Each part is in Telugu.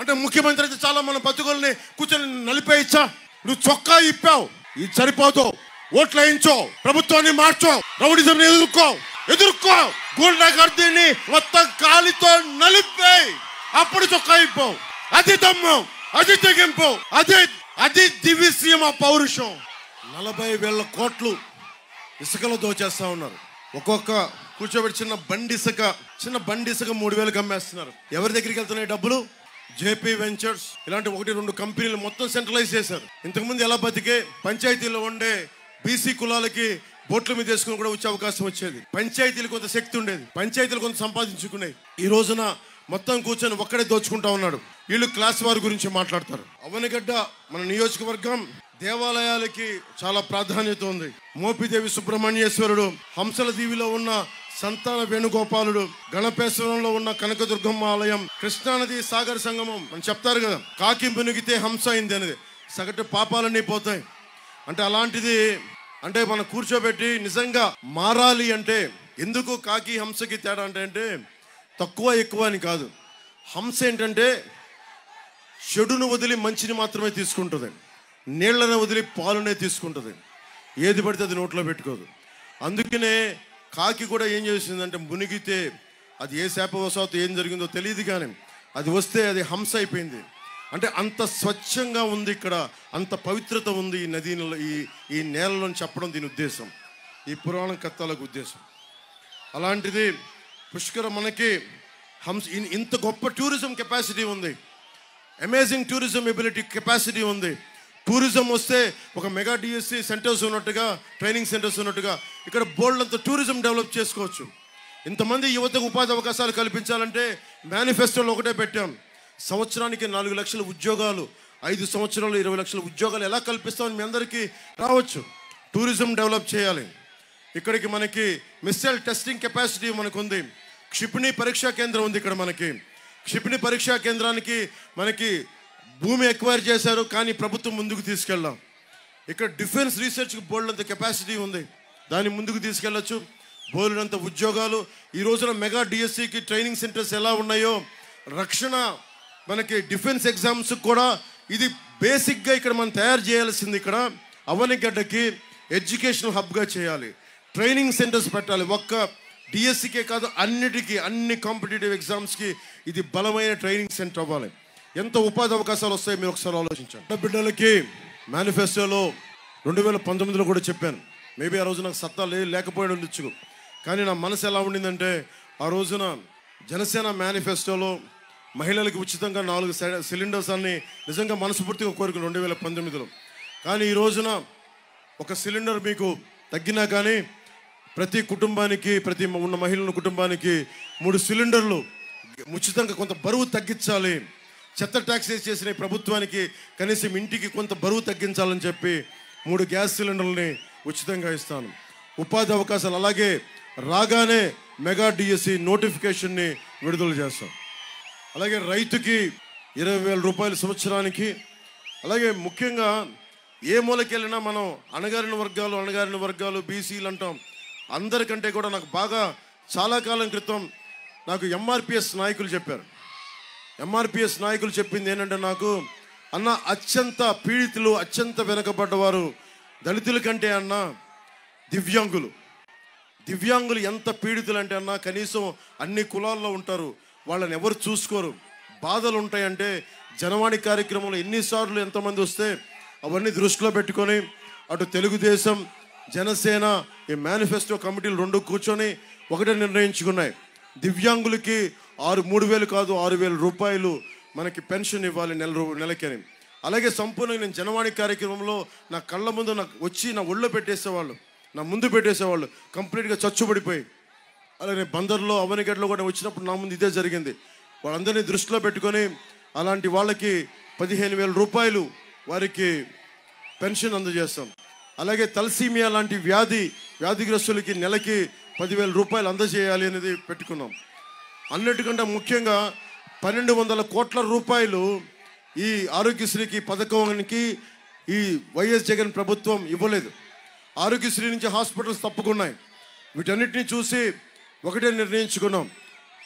అంటే ముఖ్యమంత్రి అయితే చాలా మన బతుకుల్ని కూర్చొని నలిపేయచ్చా నువ్వు చొక్కా ఇప్పావు ఇది సరిపోదు ఓట్లు వేయించో ప్రభుత్వాన్ని మార్చో రౌడిజం ఎదుర్కో ఎదుర్కో గూండా గర్దీని మొత్తం కాలితో నలిపేయి అప్పుడు చొక్కా ఇప్పావు అది దమ్ము అది తెగింపు అది అది దివ్యసీమ పౌరుషం నలభై వేల కోట్లు ఇసుకలో దోచేస్తా ఉన్నారు ఒక్కొక్క కూర్చోబెట్టి చిన్న బండి ఇసుక చిన్న బండి ఇసుక మూడు వేలకు అమ్మేస్తున్నారు ఎవరి దగ్గరికి వెళ్తున్నాయి డబ్బులు జేపీ వెంచర్స్ ఇలాంటి ఒకటి రెండు కంపెనీలు మొత్తం సెంట్రలైజ్ చేశారు ఇంతకుముందు ఎలా బతికే పంచాయతీలో ఉండే బీసీ కులాలకి బోట్ల మీద వేసుకుని కూడా వచ్చే అవకాశం వచ్చేది పంచాయతీలు కొంత శక్తి ఉండేది పంచాయతీలు కొంత సంపాదించుకునేవి ఈ రోజున మొత్తం కూర్చొని ఒక్కడే దోచుకుంటా ఉన్నాడు వీళ్ళు క్లాస్ వారి గురించి మాట్లాడతారు అవనగడ్డ మన నియోజకవర్గం దేవాలయాలకి చాలా ప్రాధాన్యత ఉంది మోపిదేవి సుబ్రహ్మణ్యేశ్వరుడు హంసల దీవిలో ఉన్న సంతాన వేణుగోపాలుడు గణపేశ్వరంలో ఉన్న కనకదుర్గమ్మ ఆలయం కృష్ణానది సాగర్ సంగమం అని చెప్తారు కదా కాకి మునిగితే హంస అయింది అనేది సగటు పాపాలన్నీ పోతాయి అంటే అలాంటిది అంటే మనం కూర్చోబెట్టి నిజంగా మారాలి అంటే ఎందుకు కాకి హంసకి తేడా అంటే అంటే తక్కువ ఎక్కువ అని కాదు హంస ఏంటంటే చెడును వదిలి మంచిని మాత్రమే తీసుకుంటుంది నీళ్లను వదిలి పాలునే తీసుకుంటుంది ఏది పడితే అది నోట్లో పెట్టుకోదు అందుకనే కాకి కూడా ఏం చేసిందంటే మునిగితే అది ఏ శాపవశాత్తు ఏం జరిగిందో తెలియదు కానీ అది వస్తే అది హంస అయిపోయింది అంటే అంత స్వచ్ఛంగా ఉంది ఇక్కడ అంత పవిత్రత ఉంది ఈ నదీలో ఈ ఈ నేలలో అని చెప్పడం దీని ఉద్దేశం ఈ పురాణ కథలకు ఉద్దేశం అలాంటిది పుష్కర మనకి హంస ఇన్- ఇంత గొప్ప టూరిజం కెపాసిటీ ఉంది అమేజింగ్ టూరిజం ఎబిలిటీ కెపాసిటీ ఉంది టూరిజం వస్తే ఒక మెగా డిఎస్సి సెంటర్స్ ఉన్నట్టుగా ట్రైనింగ్ సెంటర్స్ ఉన్నట్టుగా ఇక్కడ బోల్డ్ అంత టూరిజం డెవలప్ చేసుకోవచ్చు ఇంతమంది యువతకు ఉపాధి అవకాశాలు కల్పించాలంటే మేనిఫెస్టోలో ఒకటే పెట్టాం సంవత్సరానికి నాలుగు లక్షల ఉద్యోగాలు ఐదు సంవత్సరాలు ఇరవై లక్షల ఉద్యోగాలు ఎలా కల్పిస్తామని మీ అందరికీ రావచ్చు టూరిజం డెవలప్ చేయాలి ఇక్కడికి మనకి మిస్సైల్ టెస్టింగ్ కెపాసిటీ మనకు ఉంది క్షిపణి పరీక్షా కేంద్రం ఉంది ఇక్కడ మనకి క్షిపణి పరీక్షా కేంద్రానికి మనకి భూమి ఎక్వైర్ చేశారు కానీ ప్రభుత్వం ముందుకు తీసుకెళ్ళాం ఇక్కడ డిఫెన్స్ రీసెర్చ్కి బోల్డంత కెపాసిటీ ఉంది దాన్ని ముందుకు తీసుకెళ్ళొచ్చు బోల్డంత ఉద్యోగాలు ఈ రోజున మెగా డిఎస్సికి ట్రైనింగ్ సెంటర్స్ ఎలా ఉన్నాయో రక్షణ మనకి డిఫెన్స్ ఎగ్జామ్స్ కూడా ఇది బేసిక్గా ఇక్కడ మనం తయారు చేయాల్సింది ఇక్కడ అవనిగడ్డకి ఎడ్యుకేషనల్ హబ్గా చేయాలి ట్రైనింగ్ సెంటర్స్ పెట్టాలి ఒక్క డిఎస్సికే కాదు అన్నిటికీ అన్ని కాంపిటేటివ్ ఎగ్జామ్స్కి ఇది బలమైన ట్రైనింగ్ సెంటర్ అవ్వాలి ఎంత ఉపాధి అవకాశాలు వస్తాయో మీరు ఒకసారి ఆలోచించండి బిడ్డలకి మేనిఫెస్టోలో రెండు వేల పంతొమ్మిదిలో కూడా చెప్పాను మేబీ ఆ రోజు నాకు సత్తా లే లేకపోయి ఉండొచ్చు కానీ నా మనసు ఎలా ఉండిందంటే ఆ రోజున జనసేన మేనిఫెస్టోలో మహిళలకు ఉచితంగా నాలుగు సై- సిలిండర్స్ అన్ని నిజంగా మనస్ఫూర్తిగా కోరిక రెండు వేల పంతొమ్మిదిలో కానీ ఈ రోజున ఒక సిలిండర్ మీకు తగ్గినా కానీ ప్రతి కుటుంబానికి ప్రతి ఉన్న మహిళల కుటుంబానికి మూడు సిలిండర్లు ఉచితంగా కొంత బరువు తగ్గించాలి చెత్త ట్యాక్స్ చేసిన ఈ ప్రభుత్వానికి కనీసం ఇంటికి కొంత బరువు తగ్గించాలని చెప్పి మూడు గ్యాస్ సిలిండర్లని ఉచితంగా ఇస్తాను ఉపాధి అవకాశాలు అలాగే రాగానే మెగా డిఎస్సి నోటిఫికేషన్ని విడుదల చేస్తాం అలాగే రైతుకి ఇరవై వేల రూపాయల సంవత్సరానికి అలాగే ముఖ్యంగా ఏ మూలకెళ్ళినా మనం అణగారిన వర్గాలు అణగారిన వర్గాలు బీసీలు అంటాం అందరికంటే కూడా నాకు బాగా చాలా కాలం క్రితం నాకు ఎంఆర్పిఎస్ నాయకులు చెప్పారు ఎంఆర్పిఎస్ నాయకులు చెప్పింది ఏంటంటే నాకు అన్న అత్యంత పీడితులు అత్యంత వెనకబడ్డవారు దళితుల కంటే అన్న దివ్యాంగులు దివ్యాంగులు ఎంత పీడితులు అంటే అన్న కనీసం అన్ని కులాల్లో ఉంటారు వాళ్ళని ఎవరు చూసుకోరు బాధలు ఉంటాయంటే జనవాణి కార్యక్రమంలో ఎన్నిసార్లు ఎంతమంది వస్తే అవన్నీ దృష్టిలో పెట్టుకొని అటు తెలుగుదేశం జనసేన ఈ మేనిఫెస్టో కమిటీలు రెండు కూర్చొని ఒకటే నిర్ణయించుకున్నాయి దివ్యాంగులకి ఆరు మూడు వేలు కాదు ఆరు వేల రూపాయలు మనకి పెన్షన్ ఇవ్వాలి నెల రూ- నెలకని అలాగే సంపూర్ణంగా నేను జనవాణి కార్యక్రమంలో నా కళ్ళ ముందు నాకు వచ్చి నా ఒళ్ళో పెట్టేసేవాళ్ళు నా ముందు పెట్టేసేవాళ్ళు కంప్లీట్గా చచ్చుబడిపోయి అలాగే బందర్లో అవనిగడ్డలో కూడా వచ్చినప్పుడు నా ముందు ఇదే జరిగింది వాళ్ళందరినీ దృష్టిలో పెట్టుకొని అలాంటి వాళ్ళకి పదిహేను వేల రూపాయలు వారికి పెన్షన్ అందజేస్తాం అలాగే తలసీమియా లాంటి వ్యాధి వ్యాధిగ్రస్తులకి నెలకి పదివేల రూపాయలు అందజేయాలి అనేది పెట్టుకున్నాం అన్నిటికంటే ముఖ్యంగా పన్నెండు వందల కోట్ల రూపాయలు ఈ ఆరోగ్యశ్రీకి పథకానికి ఈ వైఎస్ జగన్ ప్రభుత్వం ఇవ్వలేదు ఆరోగ్యశ్రీ నుంచి హాస్పిటల్స్ తప్పుకున్నాయి వీటన్నిటిని చూసి ఒకటే నిర్ణయించుకున్నాం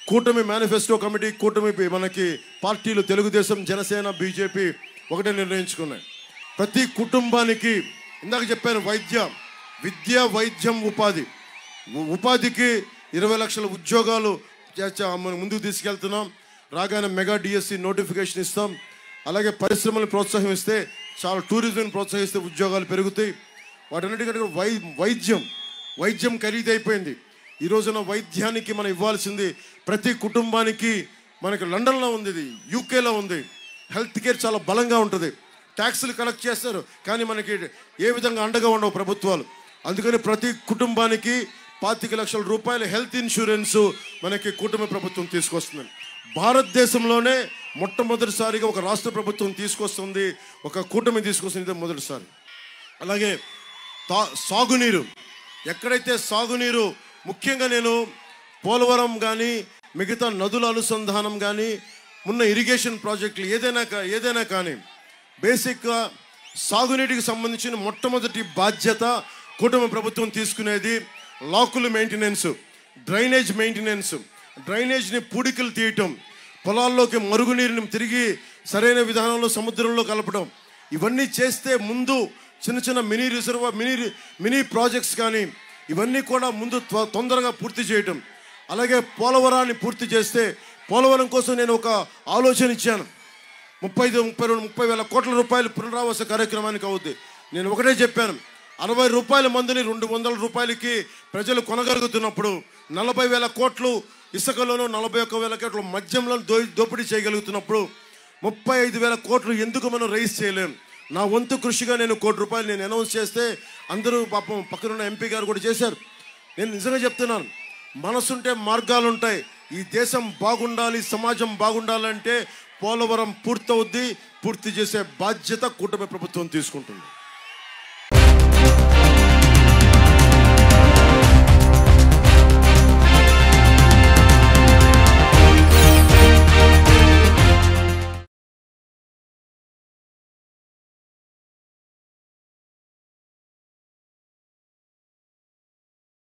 కూటమి మేనిఫెస్టో కమిటీ కూటమి మనకి పార్టీలు తెలుగుదేశం జనసేన బీజేపీ ఒకటే నిర్ణయించుకున్నాయి ప్రతి కుటుంబానికి ఇందాక చెప్పాను వైద్య విద్య వైద్యం ఉపాధి ఉ- ఉపాధికి ఇరవై లక్షల ఉద్యోగాలు చ- చ- మనం ముందుకు తీసుకెళ్తున్నాం రాగానే మెగా డిఎస్సి నోటిఫికేషన్ ఇస్తాం అలాగే పరిశ్రమలను ప్రోత్సహిస్తే చాలా టూరిజం ప్రోత్సహిస్తే ఉద్యోగాలు పెరుగుతాయి వాటన్నిటికంటే కూడా వై వైద్యం వైద్యం ఖరీదైపోయింది ఈ రోజున వైద్యానికి మనం ఇవ్వాల్సింది ప్రతి కుటుంబానికి మనకి లండన్లో ఉంది ఇది యూకేలో ఉంది హెల్త్ కేర్ చాలా బలంగా ఉంటుంది ట్యాక్సులు కలెక్ట్ చేస్తారు కానీ మనకి ఏ విధంగా అండగా ఉండవు ప్రభుత్వాలు అందుకని ప్రతి కుటుంబానికి పాతిక లక్షల రూపాయల హెల్త్ ఇన్సూరెన్స్ మనకి కూటమి ప్రభుత్వం తీసుకొస్తుంది భారతదేశంలోనే మొట్టమొదటిసారిగా ఒక రాష్ట్ర ప్రభుత్వం తీసుకొస్తుంది ఒక కూటమి తీసుకొస్తుంది ఇదే మొదటిసారి అలాగే తా సాగునీరు ఎక్కడైతే సాగునీరు ముఖ్యంగా నేను పోలవరం కానీ మిగతా నదుల అనుసంధానం కానీ ఉన్న ఇరిగేషన్ ప్రాజెక్టులు ఏదైనా కా- ఏదైనా కానీ బేసిక్గా సాగునీటికి సంబంధించిన మొట్టమొదటి బాధ్యత కుటుంబ ప్రభుత్వం తీసుకునేది లాకుల మెయింటెనెన్స్ డ్రైనేజ్ మెయింటెనెన్స్ డ్రైనేజ్ని పూడికలు తీయటం పొలాల్లోకి మరుగునీరుని తిరిగి సరైన విధానంలో సముద్రంలో కలపడం ఇవన్నీ చేస్తే ముందు చిన్న చిన్న mini reserve mini mini projects కానీ ఇవన్నీ కూడా ముందు త్వ- తొందరగా పూర్తి చేయటం అలాగే పోలవరాన్ని పూర్తి చేస్తే పోలవరం కోసం నేను ఒక ఆలోచన ఇచ్చాను ముప్పై ఐదు ముప్పై రెండు ముప్పై వేల కోట్ల రూపాయలు పునరావాస కార్యక్రమానికి అవుద్ది నేను ఒకటే చెప్పాను అరవై రూపాయల మందిని రెండు వందల రూపాయలకి ప్రజలు కొనగలుగుతున్నప్పుడు నలభై వేల కోట్లు ఇసుకలోనూ నలభై ఒక్క వేల కోట్లు మద్యంలో దో దోపిడీ చేయగలుగుతున్నప్పుడు ముప్పై ఐదు వేల కోట్లు ఎందుకు మనం రైజ్ చేయలేం నా వంతు కృషిగా నేను కోటి రూపాయలు నేను అనౌన్స్ చేస్తే అందరూ పాపం పక్కనున్న ఎంపీ గారు కూడా చేశారు నేను నిజంగా చెప్తున్నాను మనసుంటే మార్గాలు ఉంటాయి ఈ దేశం బాగుండాలి సమాజం బాగుండాలంటే పోలవరం పూర్తవుద్ది పూర్తి చేసే బాధ్యత కూటమి ప్రభుత్వం తీసుకుంటుంది